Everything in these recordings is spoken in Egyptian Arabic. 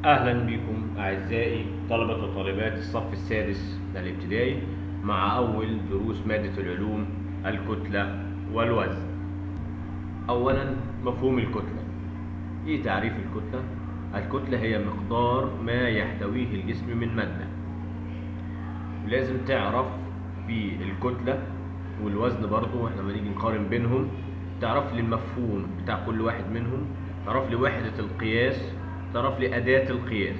أهلا بكم أعزائي طلبة وطالبات الصف السادس الابتدائي مع أول دروس مادة العلوم الكتلة والوزن أولا مفهوم الكتلة إيه تعريف الكتلة؟ الكتلة هي مقدار ما يحتويه الجسم من مادة لازم تعرف بالكتلة والوزن برضو احنا لما نيجي نقارن بينهم تعرف لي المفهوم بتاع كل واحد منهم تعرف لي وحدة القياس تعرف لي أداة القياس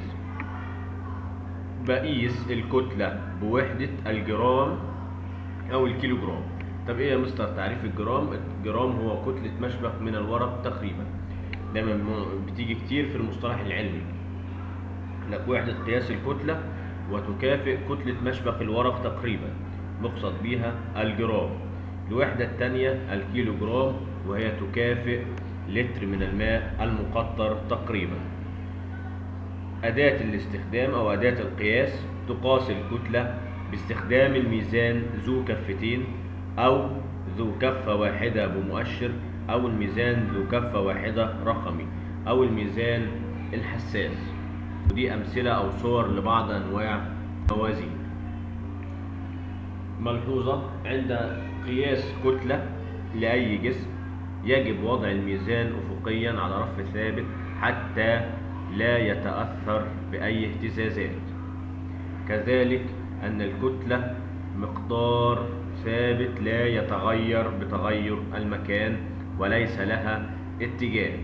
بقيس الكتلة بوحدة الجرام أو الكيلوجرام طب إيه يا مستر تعريف الجرام؟ الجرام هو كتلة مشبك من الورق تقريبا دايما بتيجي كتير في المصطلح العلمي لك وحدة قياس الكتلة وتكافئ كتلة مشبك الورق تقريبا نقصد بيها الجرام الوحدة الثانية الكيلو جرام وهي تكافئ لتر من الماء المقطر تقريبا أداة الاستخدام أو أداة القياس تقاس الكتلة باستخدام الميزان ذو كفتين أو ذو كفة واحدة بمؤشر أو الميزان ذو كفة واحدة رقمي أو الميزان الحساس ودي أمثلة أو صور لبعض أنواع موازين ملحوظة عند قياس كتلة لأي جسم يجب وضع الميزان أفقيا على رف ثابت حتى لا يتأثر بأي اهتزازات كذلك أن الكتلة مقدار ثابت لا يتغير بتغير المكان وليس لها اتجاه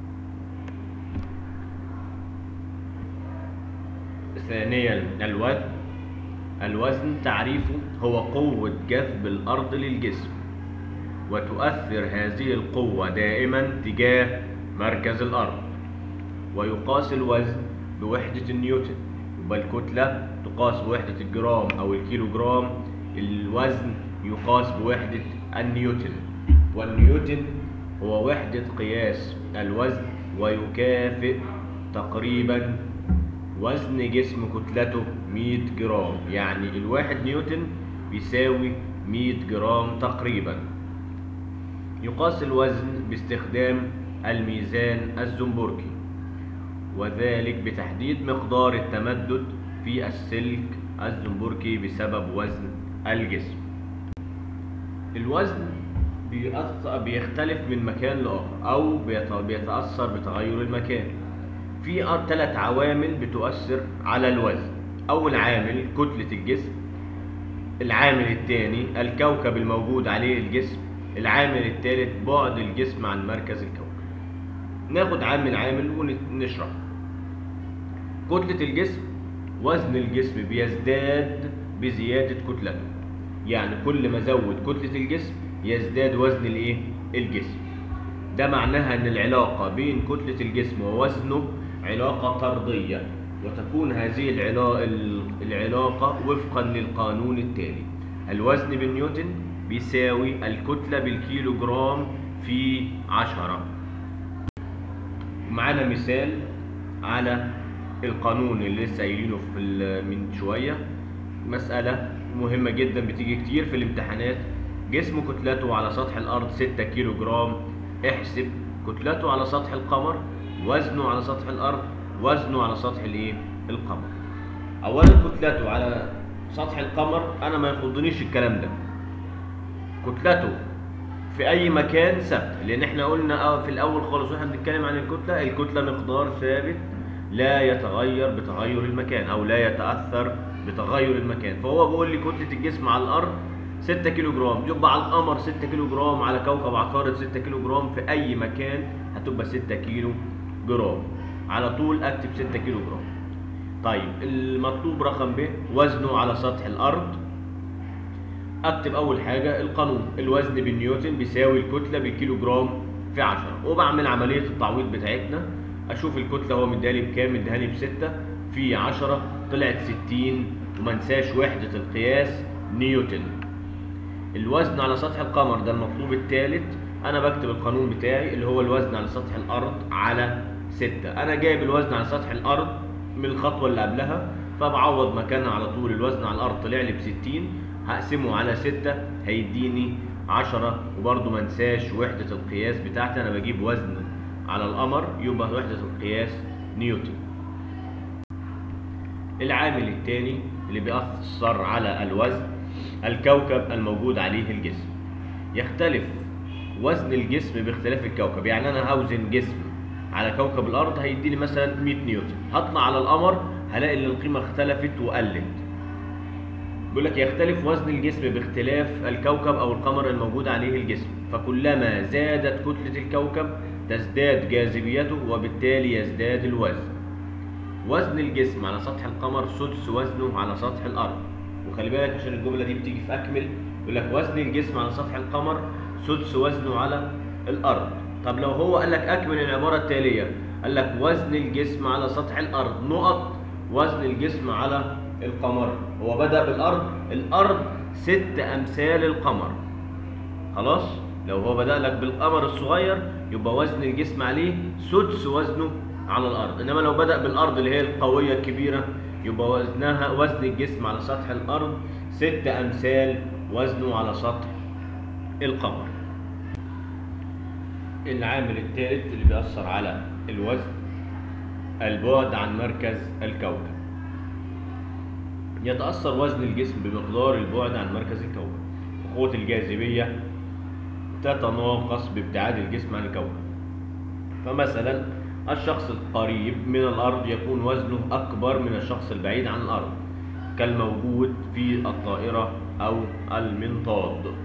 ثانيا الوزن الوزن تعريفه هو قوة جذب الأرض للجسم وتؤثر هذه القوة دائما تجاه مركز الأرض ويقاس الوزن بوحدة النيوتن يبقى الكتلة تقاس بوحدة الجرام أو الكيلو جرام الوزن يقاس بوحدة النيوتن والنيوتن هو وحدة قياس الوزن ويكافئ تقريبا وزن جسم كتلته 100 جرام يعني الواحد نيوتن بيساوي 100 جرام تقريبا يقاس الوزن باستخدام الميزان الزنبركي وذلك بتحديد مقدار التمدد في السلك الزنبركي بسبب وزن الجسم الوزن بيختلف من مكان لآخر أو بيتأثر بتغير المكان في ثلاث عوامل بتؤثر على الوزن أول عامل كتلة الجسم العامل الثاني الكوكب الموجود عليه الجسم العامل الثالث بعد الجسم عن مركز الكوكب ناخد عامل عامل ونشرح كتلة الجسم وزن الجسم بيزداد بزيادة كتلته يعني كل ما زود كتلة الجسم يزداد وزن الايه الجسم ده معناها ان العلاقة بين كتلة الجسم ووزنه علاقة طردية وتكون هذه العلاقة وفقا للقانون التالي الوزن بالنيوتن بيساوي الكتلة بالكيلو جرام في عشرة معانا مثال على القانون اللي لسه قايلينه في من شوية مسألة مهمة جدا بتيجي كتير في الامتحانات جسم كتلته على سطح الأرض 6 كيلو جرام احسب كتلته على سطح القمر وزنه على سطح الأرض وزنه على سطح الايه القمر اولا كتلته على سطح القمر انا ما يخضنيش الكلام ده كتلته في اي مكان ثابته لان احنا قلنا في الاول خالص واحنا بنتكلم عن الكتله الكتله مقدار ثابت لا يتغير بتغير المكان او لا يتاثر بتغير المكان فهو بيقول لي كتله الجسم على الارض 6 كيلو جرام يبقى على القمر 6 كيلو جرام على كوكب عطارد 6 كيلو جرام في اي مكان هتبقى 6 كيلو جرام على طول اكتب 6 كيلو جرام طيب المطلوب رقم ب وزنه على سطح الارض اكتب اول حاجه القانون الوزن بالنيوتن بيساوي الكتله بالكيلو جرام في 10 وبعمل عمليه التعويض بتاعتنا اشوف الكتله هو مديها لي بكام مديها لي ب 6 في 10 طلعت 60 وما انساش وحده القياس نيوتن الوزن على سطح القمر ده المطلوب الثالث انا بكتب القانون بتاعي اللي هو الوزن على سطح الارض على 6 انا جايب الوزن على سطح الارض من الخطوه اللي قبلها فبعوض مكانها على طول الوزن على الارض طلع لي ب 60 هقسمه على 6 هيديني 10 وبرده ما انساش وحده القياس بتاعتي انا بجيب وزن على القمر يبقى وحده القياس نيوتن العامل الثاني اللي بيأثر على الوزن الكوكب الموجود عليه الجسم يختلف وزن الجسم باختلاف الكوكب يعني انا هوزن جسم على كوكب الارض هيديني مثلا 100 نيوتن هطلع على القمر هلاقي ان القيمه اختلفت وقلت بيقول لك يختلف وزن الجسم باختلاف الكوكب او القمر الموجود عليه الجسم فكلما زادت كتله الكوكب تزداد جاذبيته وبالتالي يزداد الوزن وزن الجسم على سطح القمر سدس وزنه على سطح الارض وخلي بالك عشان الجمله دي بتيجي في اكمل يقول لك وزن الجسم على سطح القمر سدس وزنه على الارض طب لو هو قال لك اكمل العباره التاليه قال لك وزن الجسم على سطح الارض نقط وزن الجسم على القمر هو بدا بالارض الارض ست امثال القمر خلاص لو هو بدا لك بالقمر الصغير يبقى وزن الجسم عليه سدس وزنه على الارض انما لو بدا بالارض اللي هي القويه الكبيره يبقى وزنها وزن الجسم على سطح الارض ست امثال وزنه على سطح القمر العامل الثالث اللي بيأثر على الوزن البعد عن مركز الكوكب يتأثر وزن الجسم بمقدار البعد عن مركز الكوكب قوة الجاذبية تتناقص بابتعاد الجسم عن الكوكب فمثلا الشخص القريب من الأرض يكون وزنه أكبر من الشخص البعيد عن الأرض كالموجود في الطائرة أو المنطاد